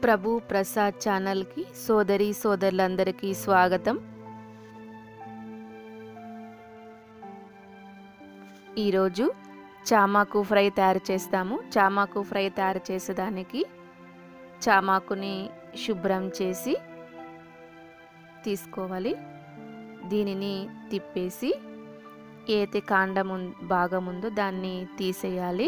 ప్రభు ప్రసాద్ ఛానల్కి సోదరి సోదరులందరికీ స్వాగతం ఈరోజు చామాకు ఫ్రై తయారు చేస్తాము చామాకు ఫ్రై తయారు చేసేదానికి చామాకుని శుభ్రం చేసి తీసుకోవాలి దీనిని తిప్పేసి ఏదైతే కాండం ఉం- భాగం ఉందో దాన్ని తీసేయాలి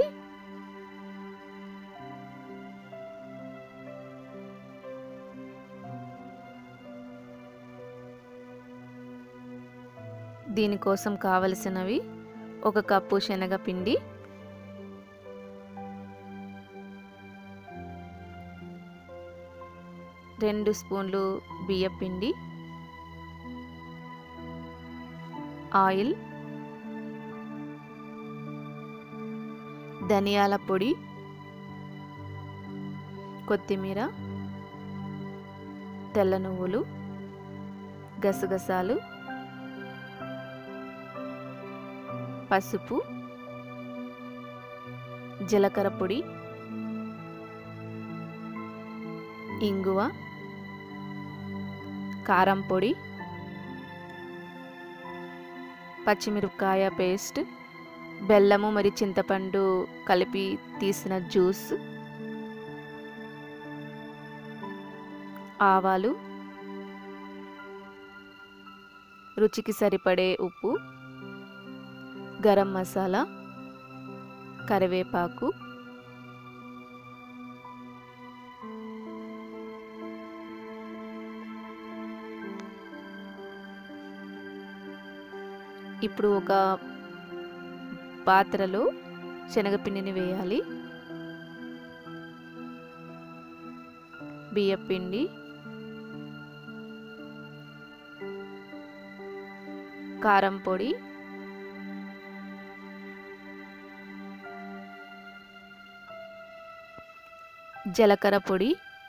దీనికోసం కావలసినవి ఒక కప్పు శనగపిండి రెండు స్పూన్లు బియ్యపిండి ఆయిల్ ధనియాల పొడి కొత్తిమీర తెల్ల నువ్వులు గసగసాలు పసుపు జీలకర్ర పొడి ఇంగువ కారం పొడి పచ్చిమిరపకాయ పేస్ట్ బెల్లము మరి చింతపండు కలిపి తీసిన జ్యూస్ ఆవాలు రుచికి సరిపడే ఉప్పు గరం మసాలా కరివేపాకు ఇప్పుడు ఒక పాత్రలో శనగపిండిని వేయాలి బియ్యపిండి కారం పొడి జీలకర్ర పొడి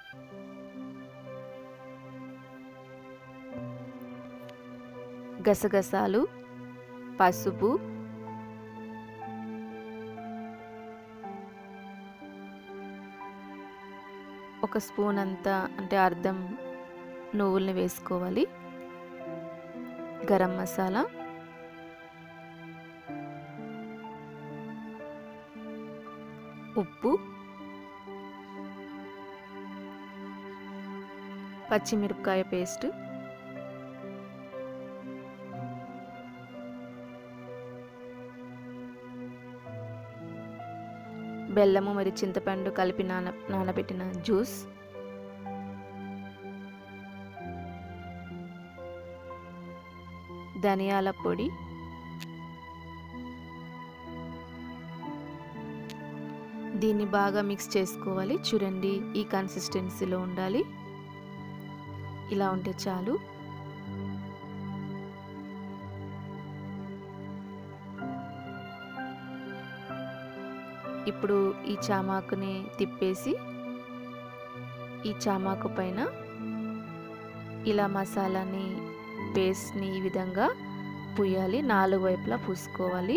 గసగసాలు పసుపు ఒక స్పూన్ అంతా అంటే అర్ధం నువ్వుల్ని వేసుకోవాలి గరం మసాలా ఉప్పు పచ్చిమిరపకాయ పేస్ట్ బెల్లము మరి చింతపండు కలిపి నాన నానబెట్టిన జ్యూస్ ధనియాల పొడి దీన్ని బాగా మిక్స్ చేసుకోవాలి చూడండి ఈ కన్సిస్టెన్సీలో ఉండాలి ఇలా ఉంటే చాలు ఇప్పుడు ఈ చామాకుని తిప్పేసి ఈ చామాకు పైన ఇలా మసాలాని పేస్ట్ని ఈ విధంగా పుయ్యాలి నాలుగు వైపులా పూసుకోవాలి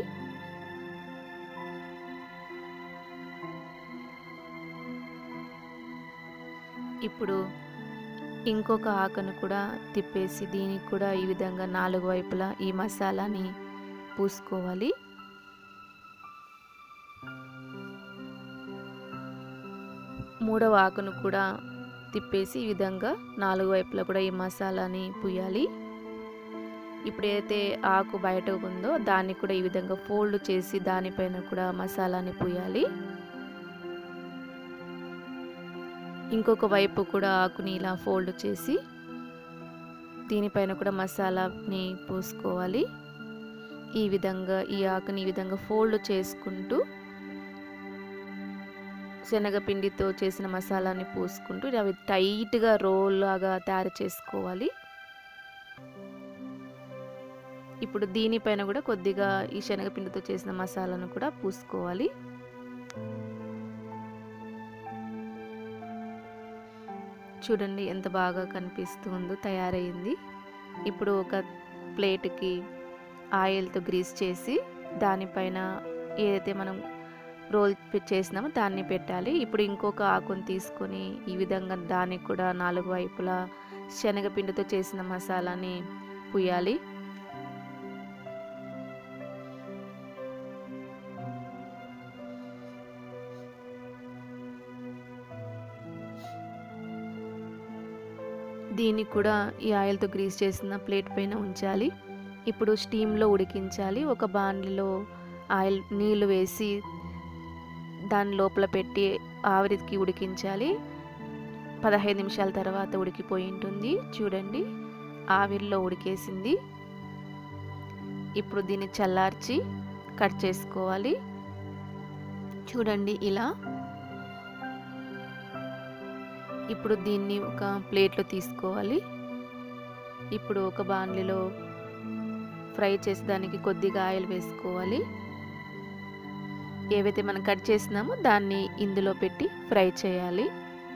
ఇప్పుడు ఇంకొక ఆకును కూడా తిప్పేసి దీనికి కూడా ఈ విధంగా నాలుగు వైపులా ఈ మసాలాని పూసుకోవాలి మూడవ ఆకును కూడా తిప్పేసి ఈ విధంగా నాలుగు వైపులా కూడా ఈ మసాలాని పుయ్యాలి ఇప్పుడు ఏదైతే ఆకు బయట ఉందో దాన్ని కూడా ఈ విధంగా ఫోల్డ్ చేసి దానిపైన కూడా మసాలాని పుయ్యాలి ఇంకొక వైపు కూడా ఆకుని ఇలా ఫోల్డ్ చేసి దీనిపైన కూడా మసాలాని పూసుకోవాలి ఈ విధంగా ఈ ఆకుని ఈ విధంగా ఫోల్డ్ చేసుకుంటూ శనగపిండితో చేసిన మసాలాని పూసుకుంటూ అవి టైట్గా రోల్ లాగా తయారు చేసుకోవాలి ఇప్పుడు దీనిపైన కూడా కొద్దిగా ఈ శనగపిండితో చేసిన మసాలాను కూడా పూసుకోవాలి చూడండి ఎంత బాగా కనిపిస్తుందో తయారైంది ఇప్పుడు ఒక ప్లేట్కి ఆయిల్తో గ్రీస్ చేసి దానిపైన ఏదైతే మనం రోల్ చేసినామో దాన్ని పెట్టాలి ఇప్పుడు ఇంకొక ఆకుని తీసుకొని ఈ విధంగా దానికి కూడా నాలుగు వైపులా శనగపిండితో చేసిన మసాలాని పుయ్యాలి దీన్ని కూడా ఈ ఆయిల్తో గ్రీస్ చేసిన ప్లేట్ పైన ఉంచాలి ఇప్పుడు స్టీమ్లో ఉడికించాలి ఒక బాండ్లో ఆయిల్ నీళ్ళు వేసి దాని లోపల పెట్టి ఆవిరికి ఉడికించాలి పదహైదు నిమిషాల తర్వాత ఉడికిపోయి ఉంటుంది చూడండి ఆవిరిలో ఉడికేసింది ఇప్పుడు దీన్ని చల్లార్చి కట్ చేసుకోవాలి చూడండి ఇలా ఇప్పుడు దీన్ని ఒక ప్లేట్లో తీసుకోవాలి ఇప్పుడు ఒక బాండ్లీలో ఫ్రై చేసేదానికి కొద్దిగా ఆయిల్ వేసుకోవాలి ఏవైతే మనం కట్ చేసినామో దాన్ని ఇందులో పెట్టి ఫ్రై చేయాలి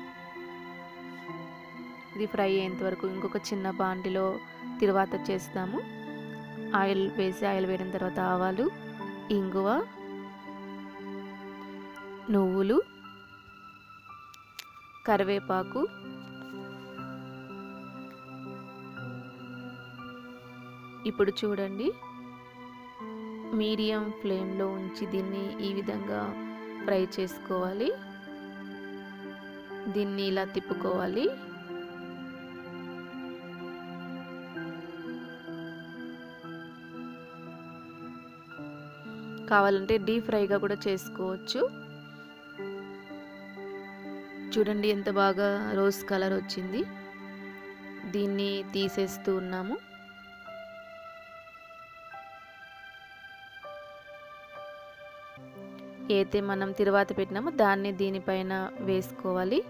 ఇది ఫ్రై అయ్యేంత వరకు ఇంకొక చిన్న బాండిలో తిరువాత చేస్తాము ఆయిల్ వేసి ఆయిల్ వేడిన తర్వాత ఆవాలు ఇంగువ నువ్వులు కరివేపాకు ఇప్పుడు చూడండి మీడియం ఫ్లేమ్లో ఉంచి దీన్ని ఈ విధంగా ఫ్రై చేసుకోవాలి దీన్ని ఇలా తిప్పుకోవాలి కావాలంటే డీప్ ఫ్రైగా కూడా చేసుకోవచ్చు చూడండి ఎంత బాగా రోజ్ కలర్ వచ్చింది దీన్ని తీసేస్తూ ఉన్నాము ఏదైతే మనం తిరువాత పెట్టినామో దాన్ని దీనిపైన వేసుకోవాలి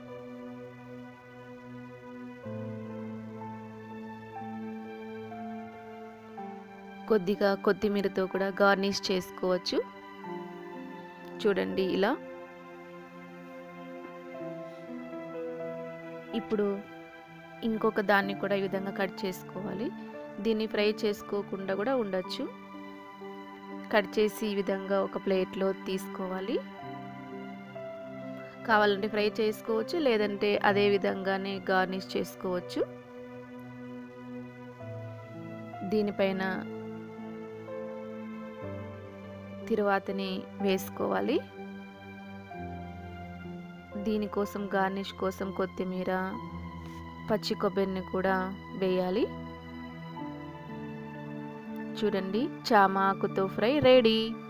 కొద్దిగా కొత్తిమీరతో కూడా గార్నిష్ చేసుకోవచ్చు చూడండి ఇలా ఇప్పుడు ఇంకొక దాన్ని కూడా ఈ విధంగా కట్ చేసుకోవాలి దీన్ని ఫ్రై చేసుకోకుండా కూడా ఉండొచ్చు కట్ చేసి ఈ విధంగా ఒక ప్లేట్లో తీసుకోవాలి కావాలంటే ఫ్రై చేసుకోవచ్చు లేదంటే అదే విధంగానే గార్నిష్ చేసుకోవచ్చు దీనిపైన తిరువాతని వేసుకోవాలి దీనికోసం గార్నిష్ కోసం కొత్తిమీర పచ్చి కొబ్బరిని కూడా వేయాలి చూడండి చామాకుతో ఫ్రై రెడీ